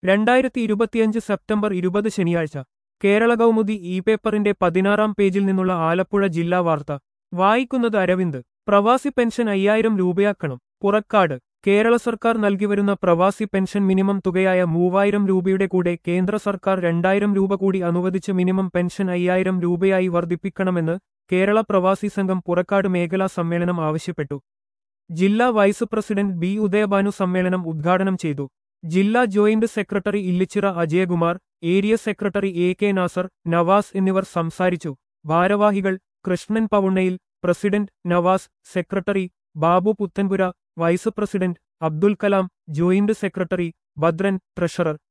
രണ്ടായിരത്തി ഇരുപത്തിയഞ്ച് സെപ്റ്റംബർ ഇരുപത് ശനിയാഴ്ച കേരള കൗമുദി ഇ പേപ്പറിന്റെ പതിനാറാം പേജിൽ നിന്നുള്ള ആലപ്പുഴ ജില്ലാ വാർത്ത വായിക്കുന്നത് അരവിന്ദ് പ്രവാസി പെൻഷൻ അയ്യായിരം രൂപയാക്കണം പുറക്കാട് കേരള സർക്കാർ നൽകിവരുന്ന പ്രവാസി പെൻഷൻ മിനിമം തുകയായ മൂവായിരം രൂപയുടെ കൂടെ കേന്ദ്ര സർക്കാർ രണ്ടായിരം രൂപ കൂടി അനുവദിച്ച് മിനിമം പെൻഷൻ അയ്യായിരം രൂപയായി വർദ്ധിപ്പിക്കണമെന്ന് കേരള പ്രവാസി സംഘം പുറക്കാട് മേഖലാ സമ്മേളനം ആവശ്യപ്പെട്ടു ജില്ലാ വൈസ് പ്രസിഡന്റ് ബി ഉദയഭാനു സമ്മേളനം ഉദ്ഘാടനം ചെയ്തു ജില്ലാ joint secretary Illichira Ajayakumar area secretary A K Nasar Navas എന്നിവർ സംസാരിച്ചു ഭാരവാഹികൾ കൃഷ്ണൻ പവുണ്ണയിൽ president Navas secretary Babu Puthenpura vice president Abdul Kalam joint secretary Bhadran treasurer